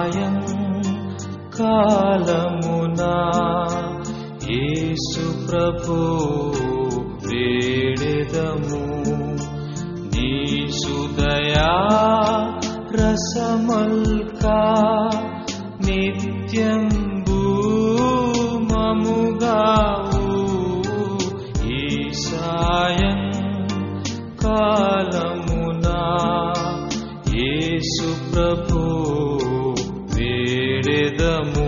సాయం కాలమునా యేసు ప్రభు వేడెదము నీ సుదయా రసమల్కా నిత్యం భూమముగావు ఈ సాయం కాలమునా యేసు ప్రభు వేడెదము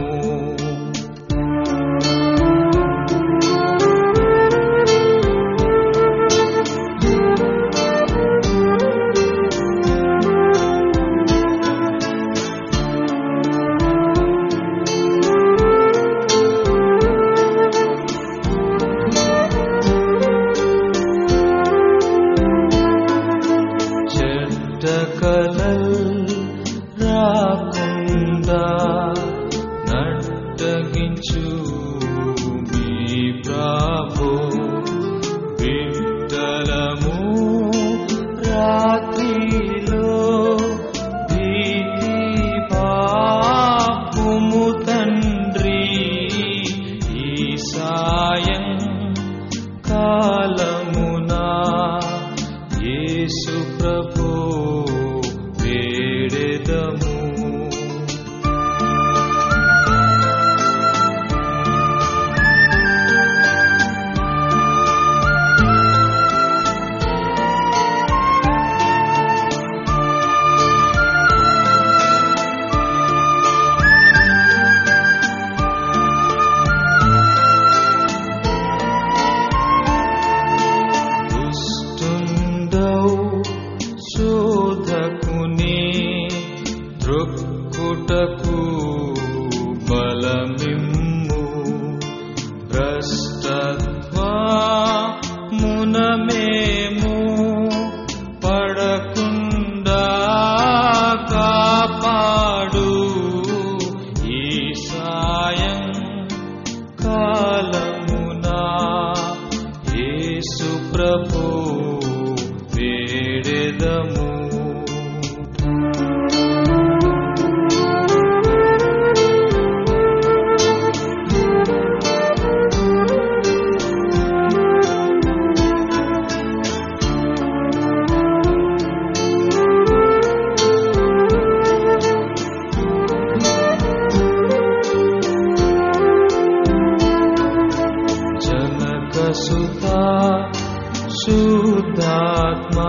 చెడ్డ కలల్ రాకుండా నట్టగించు మీ ప్రభు విట్టలము రాత్రిలో భీతి పాపుము తండ్రి ఈ సాయం కాలమునా యేసు ప్రభు వేడెదము దుష్టుండౌ శోధకుని దృక్కుటకు బలమిమ్ము భ్రష్టత్వా మునమేము పడకుండా కాపాడు ఈ సాయం కాలమునా యేసు ప్రభు వేడెదము జనకసుతా శుద్ధాత్మా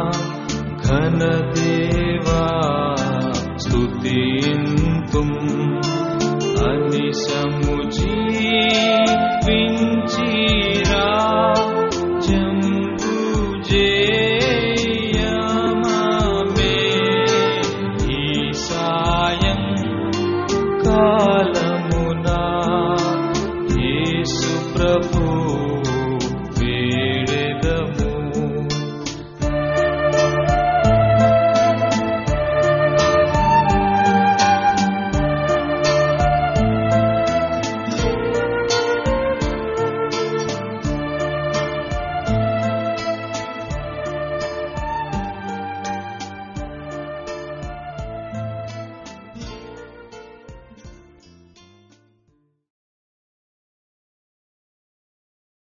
ఘనదేవా స్తుతింతుం అనిశము జీ